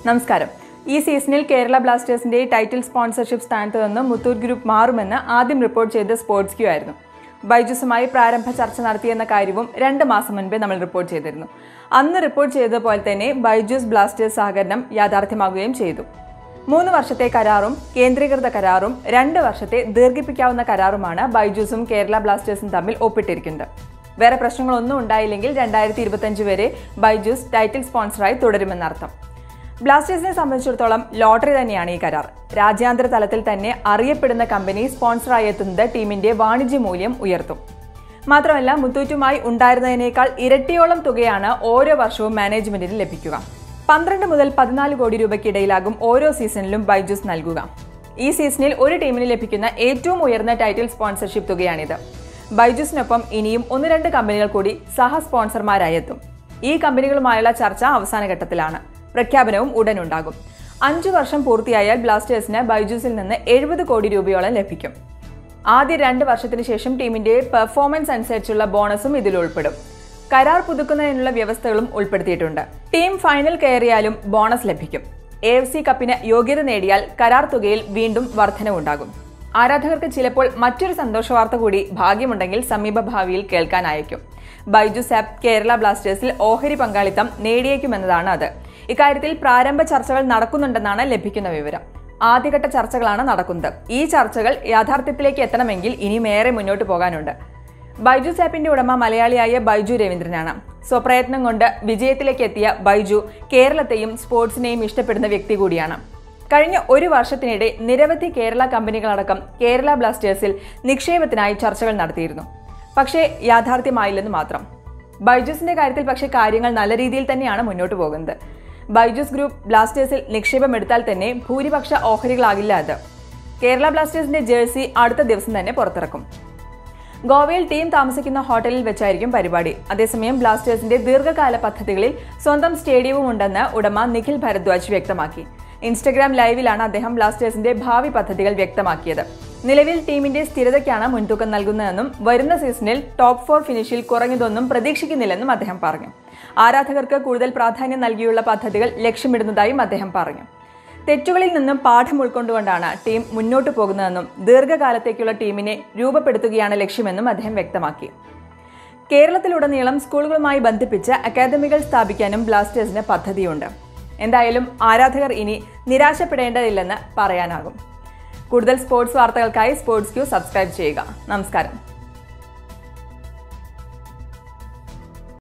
നമസ്കാരം ഈ സീസണിൽ കേരള ബ്ലാസ്റ്റേഴ്സിന്റെ ടൈറ്റിൽ സ്പോൺസർഷിപ്പ് സ്ഥാനത്ത് നിന്ന് മുത്തൂറ്റ് ഗ്രൂപ്പ് മാറുമെന്ന് ആദ്യം റിപ്പോർട്ട് ചെയ്ത സ്പോർട്സ് ക്യൂ ആയിരുന്നു ബൈജൂസുമായി പ്രാരംഭ ചർച്ച നടത്തിയെന്ന കാര്യവും രണ്ട് മാസം മുൻപേ നമ്മൾ റിപ്പോർട്ട് ചെയ്തിരുന്നു അന്ന് റിപ്പോർട്ട് ചെയ്തതുപോലെ തന്നെ ബൈജൂസ് ബ്ലാസ്റ്റേഴ്സ് സഹകരണം യാഥാർത്ഥ്യമാകുകയും ചെയ്തു മൂന്ന് വർഷത്തെ കരാറും കേന്ദ്രീകൃത കരാറും രണ്ട് വർഷത്തെ ദീർഘിപ്പിക്കാവുന്ന കരാറുമാണ് ബൈജൂസും കേരള ബ്ലാസ്റ്റേഴ്സും തമ്മിൽ ഒപ്പിട്ടിരിക്കുന്നത് വേറെ പ്രശ്നങ്ങളൊന്നും ഉണ്ടായില്ലെങ്കിൽ രണ്ടായിരത്തി ഇരുപത്തഞ്ച് വരെ ബൈജൂസ് ടൈറ്റിൽ സ്പോൺസറായി തുടരുമെന്നർത്ഥം ബ്ലാസ്റ്റേഴ്സിനെ സംബന്ധിച്ചിടത്തോളം ലോട്ടറി തന്നെയാണ് ഈ കരാർ രാജ്യാന്തര തലത്തിൽ തന്നെ അറിയപ്പെടുന്ന കമ്പനി സ്പോൺസറായി എത്തുന്നത് ടീമിന്റെ വാണിജ്യ മൂല്യം ഉയർത്തും മാത്രമല്ല മുത്തൂറ്റുമായി ഉണ്ടായിരുന്നതിനേക്കാൾ ഇരട്ടിയോളം തുകയാണ് ഓരോ വർഷവും മാനേജ്മെന്റിന് ലഭിക്കുക പന്ത്രണ്ട് മുതൽ പതിനാല് കോടി രൂപയ്ക്കിടയിലാകും ഓരോ സീസണിലും ബൈജൂസ് നൽകുക ഈ സീസണിൽ ഒരു ടീമിന് ലഭിക്കുന്ന ഏറ്റവും ഉയർന്ന ടൈറ്റിൽ സ്പോൺസർഷിപ്പ് തുകയാണിത് ബൈജൂസിനൊപ്പം ഇനിയും ഒന്ന് രണ്ട് കമ്പനികൾ കൂടി സഹ സ്പോൺസർമാരായി എത്തും ഈ കമ്പനികളുമായുള്ള ചർച്ച അവസാന ഘട്ടത്തിലാണ് പ്രഖ്യാപനവും ഉടനുണ്ടാകും അഞ്ചു വർഷം പൂർത്തിയായാൽ ബ്ലാസ്റ്റേഴ്സിന് ബൈജൂസിൽ നിന്ന് എഴുപത് കോടി രൂപയോളം ലഭിക്കും ആദ്യ രണ്ട് വർഷത്തിന് ശേഷം ടീമിന്റെ പെർഫോമൻസ് അനുസരിച്ചുള്ള ബോണസും ഇതിൽ ഉൾപ്പെടും കരാർ പുതുക്കുന്നതിനുള്ള വ്യവസ്ഥകളും ഉൾപ്പെടുത്തിയിട്ടുണ്ട് ടീം ഫൈനൽ കയറിയാലും ബോണസ് ലഭിക്കും എ എഫ് സി കപ്പിന് യോഗ്യത നേടിയാൽ കരാർ തുകയിൽ വീണ്ടും വർധനവുണ്ടാകും ആരാധകർക്ക് ചിലപ്പോൾ മറ്റൊരു സന്തോഷ വാർത്ത കൂടി ഭാഗ്യമുണ്ടെങ്കിൽ സമീപ ഭാവിയിൽ കേൾക്കാനായേക്കും ബൈജൂസ് ആപ്പ് കേരള ബ്ലാസ്റ്റേഴ്സിൽ ഓഹരി പങ്കാളിത്തം നേടിയേക്കുമെന്നതാണ് അത് ഇക്കാര്യത്തിൽ പ്രാരംഭ ചർച്ചകൾ നടക്കുന്നുണ്ടെന്നാണ് ലഭിക്കുന്ന വിവരം ആദ്യഘട്ട ചർച്ചകളാണ് നടക്കുന്നത് ഈ ചർച്ചകൾ യാഥാർത്ഥ്യത്തിലേക്ക് എത്തണമെങ്കിൽ ഇനിയും ഏറെ മുന്നോട്ട് പോകാനുണ്ട് ബൈജൂസ് ആപ്പിന്റെ ഉടമ മലയാളിയായ ബൈജു രവീന്ദ്രനാണ് സ്വപ്രയത്നം കൊണ്ട് വിജയത്തിലേക്ക് എത്തിയ ബൈജു കേരളത്തെയും സ്പോർട്സിനെയും ഇഷ്ടപ്പെടുന്ന വ്യക്തി കൂടിയാണ് കഴിഞ്ഞ ഒരു വർഷത്തിനിടെ നിരവധി കേരള കമ്പനികളടക്കം കേരള ബ്ലാസ്റ്റേഴ്സിൽ നിക്ഷേപത്തിനായി ചർച്ചകൾ നടത്തിയിരുന്നു പക്ഷേ യാഥാർത്ഥ്യമായില്ലെന്ന് മാത്രം ബൈജൂസിന്റെ കാര്യത്തിൽ പക്ഷേ കാര്യങ്ങൾ നല്ല രീതിയിൽ തന്നെയാണ് മുന്നോട്ട് പോകുന്നത് ബൈജൂസ് ഗ്രൂപ്പ് ബ്ലാസ്റ്റേഴ്സിൽ നിക്ഷേപം എടുത്താൽ തന്നെ ഭൂരിപക്ഷ ഓഹരികളാകില്ല അത് കേരള ബ്ലാസ്റ്റേഴ്സിന്റെ ജേഴ്സി അടുത്ത ദിവസം തന്നെ പുറത്തിറക്കും ഗോവയിൽ ടീം താമസിക്കുന്ന ഹോട്ടലിൽ വെച്ചായിരിക്കും പരിപാടി അതേസമയം ബ്ലാസ്റ്റേഴ്സിന്റെ ദീർഘകാല പദ്ധതികളിൽ സ്വന്തം സ്റ്റേഡിയവും ഉണ്ടെന്ന് ഉടമ നിഖിൽ ഭരദ്വാജ് വ്യക്തമാക്കി ഇൻസ്റ്റഗ്രാം ലൈവിലാണ് അദ്ദേഹം ബ്ലാസ്റ്റേഴ്സിന്റെ ഭാവി പദ്ധതികൾ വ്യക്തമാക്കിയത് നിലവിൽ ടീമിന്റെ സ്ഥിരതയ്ക്കാണ് മുൻതൂക്കം നൽകുന്നതെന്നും വരുന്ന സീസണിൽ ടോപ്പ് ഫോർ ഫിനിഷിൽ കുറഞ്ഞതൊന്നും പ്രതീക്ഷിക്കുന്നില്ലെന്നും അദ്ദേഹം പറഞ്ഞു ആരാധകർക്ക് കൂടുതൽ പ്രാധാന്യം നൽകിയുള്ള പദ്ധതികൾ ലക്ഷ്യമിടുന്നതായും അദ്ദേഹം പറഞ്ഞു തെറ്റുകളിൽ നിന്നും പാഠം ഉൾക്കൊണ്ടുകൊണ്ടാണ് ടീം മുന്നോട്ട് പോകുന്നതെന്നും ദീർഘകാലത്തേക്കുള്ള ടീമിനെ രൂപപ്പെടുത്തുകയാണ് ലക്ഷ്യമെന്നും അദ്ദേഹം വ്യക്തമാക്കി കേരളത്തിലുടനീളം സ്കൂളുകളുമായി ബന്ധിപ്പിച്ച് അക്കാദമികൾ സ്ഥാപിക്കാനും ബ്ലാസ്റ്റേഴ്സിന് പദ്ധതിയുണ്ട് എന്തായാലും ആരാധകർ ഇനി നിരാശപ്പെടേണ്ടതില്ലെന്ന് പറയാനാകും കൂടുതൽ സ്പോർട്സ് വാർത്തകൾക്കായി സ്പോർട്സ് ക്യൂ സബ്സ്ക്രൈബ് ചെയ്യുക നമസ്കാരം